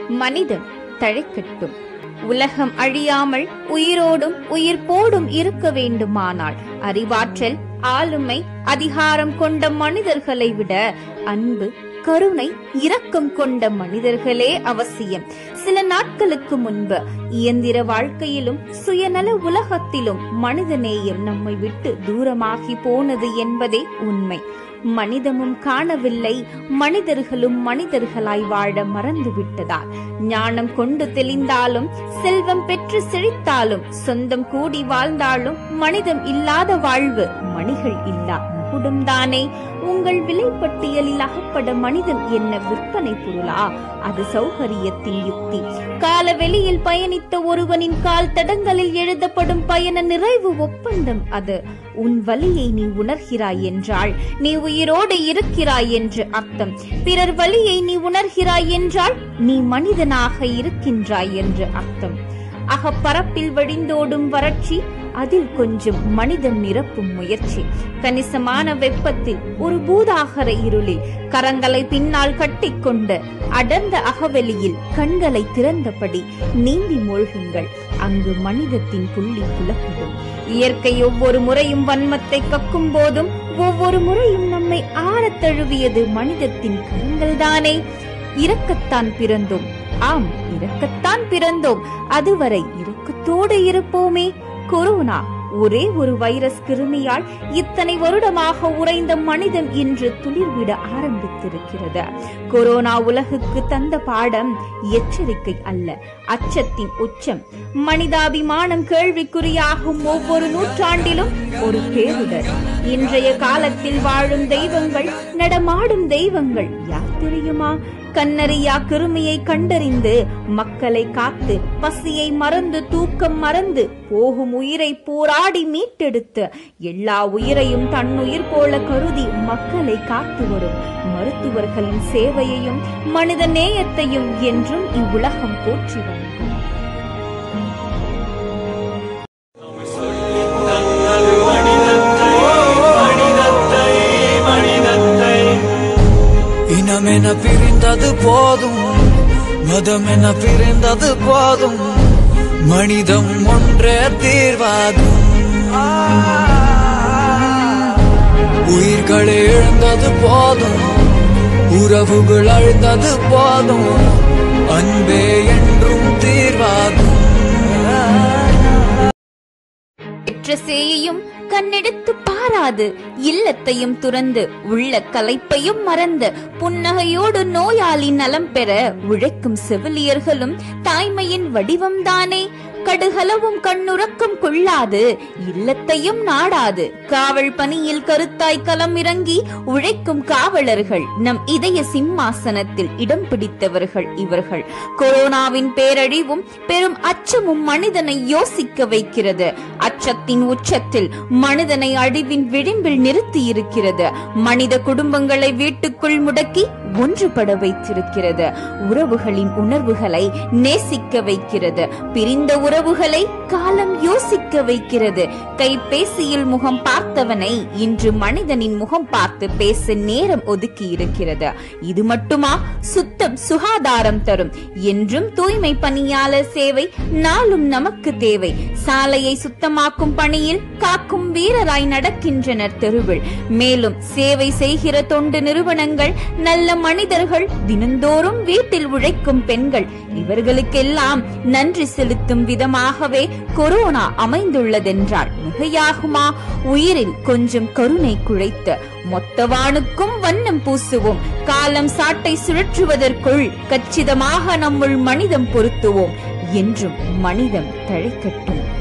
மனிதம் தழைக்கட்டும் உலகம் அழியாமல் உயிரோடும் உயிர் போடும் இருக்க வேண்டுமானால் அறிவாற்றல் ஆளுமை அதிகாரம் கொண்ட மனிதர்களை விட அன்பு கருணை இரக்கம் கொண்ட மனிதர்களே அவசியம் சில நாட்களுக்கு முன்பு இயந்திர வாழ்க்கையிலும் சுயநல உலகத்திலும் மனிதநேயம் நம்மை விட்டு தூரமாகி போனது என்பதே உண்மை மனிதமும் காணவில்லை மனிதர்களும் மனிதர்களாய் வாழ மறந்து விட்டதால் ஞானம் கொண்டு தெளிந்தாலும் செல்வம் பெற்று செழித்தாலும் சொந்தம் கூடி வாழ்ந்தாலும் மனிதம் இல்லாத வாழ்வு மணிகள் இல்லா முகுடம்தானே உங்கள் விலைப்பட்டியலில் அகப்பட மனிதன் என்ன விற்பனை பொருளா அது சௌகரியத்தின் யுக்தி கால வெளியில் பயணித்த ஒருவனின் கால் தடங்களில் எழுதப்படும் பயண நிறைவு ஒப்பந்தம் அது உன் வலியை நீ உணர்கிறாய் என்றால் நீ உயிரோடு இருக்கிறாய் என்று அர்த்தம் பிறர் வலியை நீ உணர்கிறாய் என்றால் நீ மனிதனாக இருக்கின்றாய் என்று அர்த்தம் அகப்பரப்பில் வழிந்தோடும் வறட்சி அதில் கொஞ்சம் மனிதம் நிரப்பும் முயற்சி கணிசமான வெப்பத்தில் ஒரு பூதாகர இருளில் கரங்களை பின்னால் கட்டிக்கொண்டு அடர்ந்த அகவெளியில் கண்களை திறந்தபடி நீந்தி மூழ்குங்கள் அங்கு மனிதத்தின் புள்ளி புலப்படும் இயற்கை ஒவ்வொரு முறையும் வன்மத்தை கக்கும் போதும் ஒவ்வொரு முறையும் நம்மை ஆழத் தழுவியது மனிதத்தின் கரங்கள்தானே இரக்கத்தான் பிறந்தோம் ஆம் இரக்கத்தான் பிறந்தோம் அதுவரை இரக்கத்தோடு இருப்போமே கொரோனா ஒரே ஒரு வைரஸ் கிருமியால் இத்தனை வருடமாக உறைந்த மனிதன் இன்று துளிர்விட ஆரம்பித்திருக்கிறது கொரோனா உலகுக்கு தந்த பாடம் எச்சரிக்கை அல்ல அச்சத்தின் உச்சம் மனிதாபிமானம் கேள்விக்குறியாகும் ஒவ்வொரு நூற்றாண்டிலும் ஒரு பேரிடர் இன்றைய காலத்தில் வாழும் தெய்வங்கள் நடமாடும் தெய்வங்கள் யார் தெரியுமா கண்ணறியா கிருமியை கண்டறிந்து மக்களை காத்து பசியை மறந்து தூக்கம் மறந்து போகும் உயிரை போராடி மீட்டெடுத்து எல்லா உயிரையும் தன்னுயிர் போல கருதி மக்களை காத்து வரும் மருத்துவர்களின் சேவையையும் மனித நேயத்தையும் என்றும் இவ்வுலகம் போற்றி வணங்கும் இனமென பிரிந்தது போதும் மதமென பிரிந்தது போதும் மனிதம் ஒன்றே தீர்வாகும் உயிர்களை இழந்தது போதும் உறவுகள் அழுந்தது போதும் அன்பே என்றும் தீர்வாகும் பெற்ற சேயையும் கண்ணெடுத்து பாராது இல்லத்தையும் துறந்து உள்ள கலைப்பையும் மறந்து புன்னகையோடு நோயாளி நலம் பெற உழைக்கும் செவிலியர்களும் தாய்மையின் வடிவம்தானே கடுகளவும் கண்ணுறக்கம் கொள்ளாது இல்லத்தையும் நாடாது காவல் பணியில் கருத்தாய் களம் இறங்கி உழைக்கும் காவலர்கள் நம் இதய சிம்மாசனத்தில் இடம் பிடித்தவர்கள் இவர்கள் கொரோனாவின் பேரழிவும் பெரும் அச்சமும் மனிதனை யோசிக்க வைக்கிறது அச்சத்தின் உச்சத்தில் மனிதனை அழிவின் விளிம்பில் நிறுத்தி இருக்கிறது மனித குடும்பங்களை வீட்டுக்குள் முடக்கி ஒன்றுபட வைத்திருக்கிறது உறவுகளின் உணர்வுகளை நேசிக்க வைக்கிறது பிரிந்த உறவுகளை காலம் யோசிக்க வைக்கிறது கைபேசியில் முகம் பார்த்தவனை இன்று மனிதனின் முகம் பார்த்து பேச நேரம் ஒதுக்கி இருக்கிறது இது மட்டுமா சுத்தம் சுகாதாரம் தரும் என்றும் தூய்மை பணியாளர் சேவை நாளும் நமக்கு தேவை சாலையை சுத்தமாக்கும் பணியில் காக்கும் வீரராய் நடக்கின்றனர் தெருவில் மேலும் சேவை செய்கிற தொண்டு நிறுவனங்கள் நல்ல மனிதர்கள் தினந்தோறும் வீட்டில் உழைக்கும் பெண்கள் இவர்களுக்கெல்லாம் நன்றி செலுத்தும் விதமாகவே கொரோனா அமைந்துள்ளதென்றால் மிகையாகுமா உயிரில் கொஞ்சம் கருணை குழைத்து மொத்தவானுக்கும் வண்ணம் பூசுவோம் காலம் சாட்டை சுழற்றுவதற்குள் கச்சிதமாக நம்முள் மனிதம் பொருத்துவோம் என்றும் மனிதம் தழைக்கட்டும்